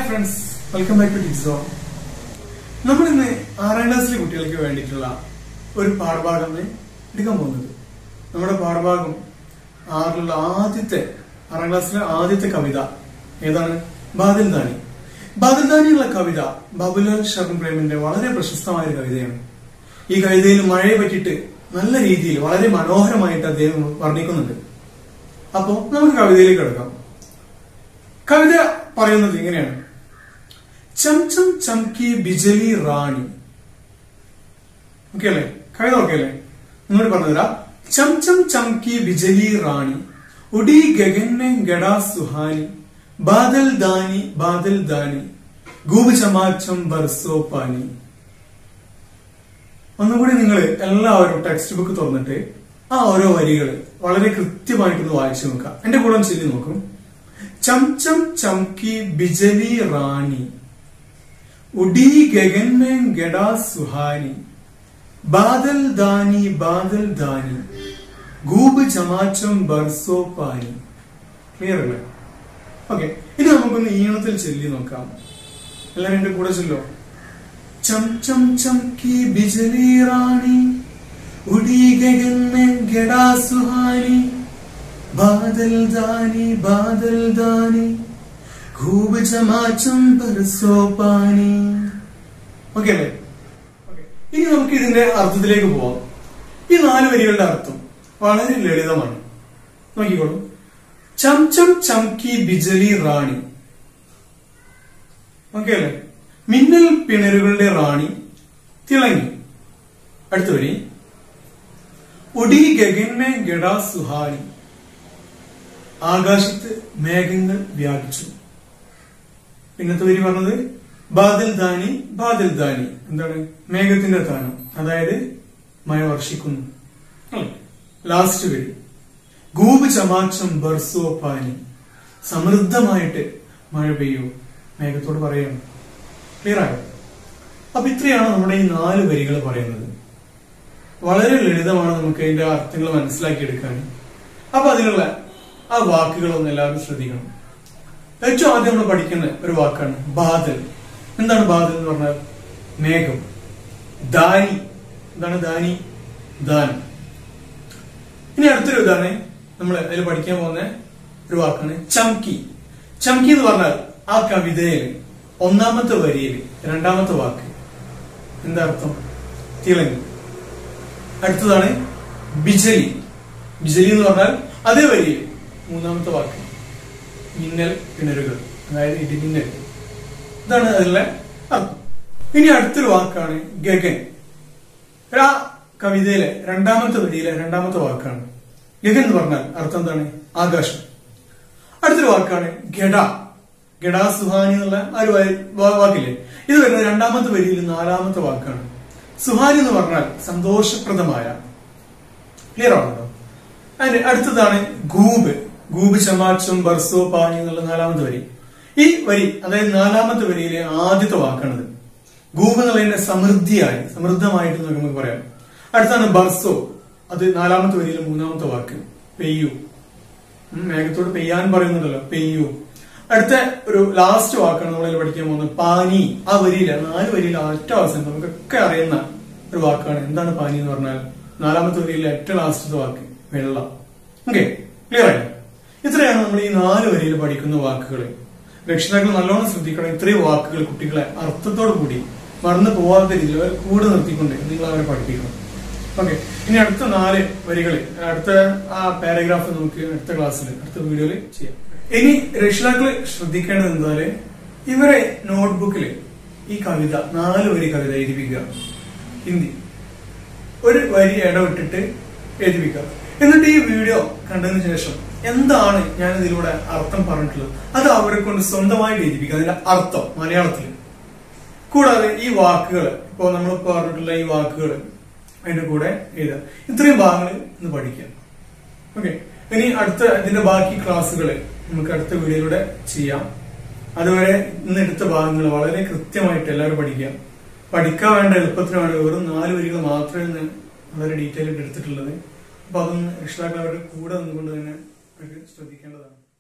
friends welcome back to Tixo നമ്മൾ ഇന്ന് ആറാം ക്ലാസ്സിലെ കുട്ടികൾക്ക് വേണ്ടിയിട്ടുള്ള ഒരു പാഠഭാഗം എടുക്കാൻ പോകുന്നത് നമ്മുടെ പാഠഭാഗം ആറിലുള്ള ആദ്യത്തെ ആറാം ക്ലാസ്സിലെ ആദ്യത്തെ കവിത ഏതാണ് ബാദൽ ദാനി ബാദൽ ദാനിയുള്ള കവിത ബാബുലാൽ ശരൺ പ്രേമിന്റെ വളരെ പ്രശസ്തമായ ഒരു കവിതയാണ് ഈ കവിതയിൽ മഴയെ പറ്റിയിട്ട് നല്ല രീതിയിൽ വളരെ മനോഹരമായിട്ട് അദ്ദേഹം വർണ്ണിക്കുന്നുണ്ട് അപ്പോ നമുക്ക് കവിതയിലേക്ക് കിടക്കാം കവിത പറയുന്നത് ഇങ്ങനെയാണ് ചംചം ചംകി ബിജലി റാണി ഓക്കെ അല്ലേ കവിത ഓക്കെ അല്ലേ ഒന്നുകൂടി പറഞ്ഞുതരാ ചംചം ചംകി ബിജലി റാണി ഉടി ഗഗന്നെ ഗഡാ സുഹാനി ബാദൽ ദാനി ബാദൽ ദാനി ഗൂബ് ചമാച്ചം ബർസോ പാനി ഒന്നുകൂടി നിങ്ങൾ എല്ലാവരും ടെക്സ്റ്റ് ബുക്ക് തുറന്നിട്ട് ആ ഓരോ വരികൾ വളരെ കൃത്യമായിട്ടൊന്ന് വായിച്ചു നോക്കുക എന്റെ കൂടെ ഒന്ന് ചൊല്ലി നോക്കും ചംചം ചംകി ബിജലി റാണി ഉഡി ഗഗൻ में ഗഡാ സുഹാനി ബാദൽ ദാനി ബാദൽ ദാനി ഗൂബ് ചമാച്ചം ബർസോ പാനി ക്ലിയർ അല്ലേ ഓക്കെ ഇനി നമുക്കൊന്ന് ഈണത്തിൽ ചൊല്ലി നോക്കാം എല്ലാവരും എന്റെ കൂടെ ചൊല്ലോ ചം ചം ചംകി ബിജലി റാണി ഉഡി ഗഗൻ में ഗഡാ സുഹാനി बादल दानी बादल दानी खूब ചമാച്ചം ബർസോ പാനി ഓക്കെ അല്ലേ ഇനി നമുക്ക് ഇതിന്റെ അർത്ഥത്തിലേക്ക് പോവാം ഈ നാല് വരികളുടെ അർത്ഥം വളരെ ലളിതമാണ് നോക്കിക്കോളൂ ചം ചം ചംകി ബിജലി റാണി ഓക്കെ അല്ലേ മിന്നൽ പിണരുകളുടെ റാണി തിളങ്ങി അടുത്ത വരി ഒടി ഗഗന്മേ ഗഡാ സുഹാനി ആകാശത്ത് മേഘങ്ങൾ വ്യാപിച്ചു പിന്നത്തെ വരി പറഞ്ഞത് ബാദൽ ദാനി ബാദൽ ദാനി എന്താണ് മേഘത്തിന്റെ താനം അതായത് മഴ വർഷിക്കുന്നു ലാസ്റ്റ് വരി ഗൂബ് ചമാച്ചം ബർസോ പാനി സമൃദ്ധമായിട്ട് മഴ പെയ്യൂ മേഘത്തോട് പറയണം ക്ലിയർ ആയോ അപ്പൊ ഇത്രയാണ് നമ്മുടെ ഈ നാല് വരികൾ പറയുന്നത് വളരെ ലളിതമാണ് നമുക്ക് അതിന്റെ അർത്ഥങ്ങൾ മനസ്സിലാക്കിയെടുക്കാൻ അപ്പൊ അതിനുള്ള ആ വാക്കുകളൊന്നും എല്ലാവരും ശ്രദ്ധിക്കണം ഏറ്റവും ആദ്യം നമ്മൾ പഠിക്കുന്ന ഒരു വാക്കാണ് ബാദൽ എന്താണ് ബാദൽ എന്ന് പറഞ്ഞാൽ മേഘം ദാനി എന്താണ് ദാനി ദാനം ഇനി അടുത്തൊരു ഇതാണ് നമ്മൾ അതിൽ പഠിക്കാൻ പോകുന്ന ഒരു വാക്കാണ് ചംകി ചംകി എന്ന് പറഞ്ഞാൽ ആ കവിതയിൽ ഒന്നാമത്തെ വരിയിൽ രണ്ടാമത്തെ വാക്ക് എന്താ അർത്ഥം തിളങ്ങി അടുത്തതാണ് ബിജലി ബിജലി എന്ന് പറഞ്ഞാൽ അതേ വരിയിൽ മൂന്നാമത്തെ വാക്ക് മിന്നൽ കിണറുകൾ അതായത് ഇടിമിന്നൽ ഇതാണ് അതിലെ അർത്ഥം ഇനി അടുത്തൊരു വാക്കാണ് ഗഗൻ ആ കവിതയിലെ രണ്ടാമത്തെ വരിയിലെ രണ്ടാമത്തെ വാക്കാണ് ഗഗൻ എന്ന് പറഞ്ഞാൽ അർത്ഥം എന്താണ് ആകാശം അടുത്തൊരു വാക്കാണ് ഗഡ ഗഡാ സുഹാനി എന്നുള്ള ആ ഒരു വാക്കില്ലേ ഇത് വരുന്നത് രണ്ടാമത്തെ വരിയിൽ നാലാമത്തെ വാക്കാണ് സുഹാനി എന്ന് പറഞ്ഞാൽ സന്തോഷപ്രദമായ ക്ലിയർ ആണല്ലോ അതിന്റെ അടുത്തതാണ് ഗൂബ് ഗൂബ് ചമാച്ചും ബർസോ പാനി എന്നുള്ള നാലാമത്തെ വരി ഈ വരി അതായത് നാലാമത്തെ വരിയിലെ ആദ്യത്തെ വാക്കാണിത് ഗൂബ് എന്നുള്ളതിന്റെ സമൃദ്ധിയായി സമൃദ്ധമായിട്ട് നമുക്ക് പറയാം അടുത്താണ് ബർസോ അത് നാലാമത്തെ വരിയിലെ മൂന്നാമത്തെ വാക്ക് പെയ്യു മേഘത്തോട് പെയ്യാൻ പറയുന്നുണ്ടല്ലോ പെയ്യു അടുത്ത ഒരു ലാസ്റ്റ് വാക്കാണ് നമ്മൾ പഠിക്കാൻ പോകുന്നത് പാനി ആ വരിയില നാല് വരിയിലെ ഒറ്റ അവസരം നമുക്കൊക്കെ അറിയുന്ന ഒരു വാക്കാണ് എന്താണ് പാനി എന്ന് പറഞ്ഞാൽ നാലാമത്തെ വരിയിലെ ഏറ്റവും ലാസ്റ്റത്തെ വാക്ക് വെള്ളം ഓക്കെ ക്ലിയർ ആയി ഇത്രയാണ് നമ്മൾ ഈ നാല് വരിയിൽ പഠിക്കുന്ന വാക്കുകൾ രക്ഷിതാക്കൾ നല്ലോണം ശ്രദ്ധിക്കണം ഇത്രയും വാക്കുകൾ കുട്ടികളെ അർത്ഥത്തോടു കൂടി മറന്നു പോവാത്ത രീതിയിൽ അവർ കൂടെ നിർത്തിക്കൊണ്ട് നിങ്ങൾ അവരെ പഠിപ്പിക്കണം ഓക്കെ ഇനി അടുത്ത നാല് വരികൾ അടുത്ത ആ പാരഗ്രാഫ് നമുക്ക് അടുത്ത ക്ലാസ്സിൽ അടുത്ത വീഡിയോയിൽ ചെയ്യാം ഇനി രക്ഷിതാക്കൾ ശ്രദ്ധിക്കേണ്ടത് എന്താല് ഇവരെ നോട്ട്ബുക്കിൽ ഈ കവിത നാല് വരി കവിത എഴുതിപ്പിക്കുക ഹിന്ദി ഒരു വരി ഇടവിട്ടിട്ട് എഴുതിപ്പിക്കുക എന്നിട്ട് ഈ വീഡിയോ കണ്ടതിന് ശേഷം എന്താണ് ഞാൻ ഇതിലൂടെ അർത്ഥം പറഞ്ഞിട്ടുള്ളത് അത് അവരെ കൊണ്ട് സ്വന്തമായിട്ട് എഴുതിപ്പിക്കുക അതിന്റെ അർത്ഥം മലയാളത്തിൽ കൂടാതെ ഈ വാക്കുകൾ ഇപ്പോ നമ്മൾ പറഞ്ഞിട്ടുള്ള ഈ വാക്കുകൾ അതിന്റെ കൂടെ എഴുതാം ഇത്രയും ഭാഗങ്ങൾ ഇന്ന് പഠിക്കാം ഓക്കെ ഇനി അടുത്ത ഇതിന്റെ ബാക്കി ക്ലാസ്സുകൾ നമുക്ക് അടുത്ത വീഡിയോയിലൂടെ ചെയ്യാം അതുവരെ ഇന്ന് എടുത്ത ഭാഗങ്ങൾ വളരെ കൃത്യമായിട്ട് എല്ലാവരും പഠിക്കാം പഠിക്കാൻ വേണ്ട എളുപ്പത്തിന് വേണ്ടി വെറും നാല് വരികൾ മാത്രമേ ഇന്ന് വളരെ ഡീറ്റെയിൽ ആയിട്ട് എടുത്തിട്ടുള്ളത് അപ്പൊ അതൊന്ന് രക്ഷിതാക്കൾ അവരുടെ കൂടെ നിന്നുകൊണ്ട് തന്നെ അവർക്ക് ശ്രദ്ധിക്കേണ്ടതാണ്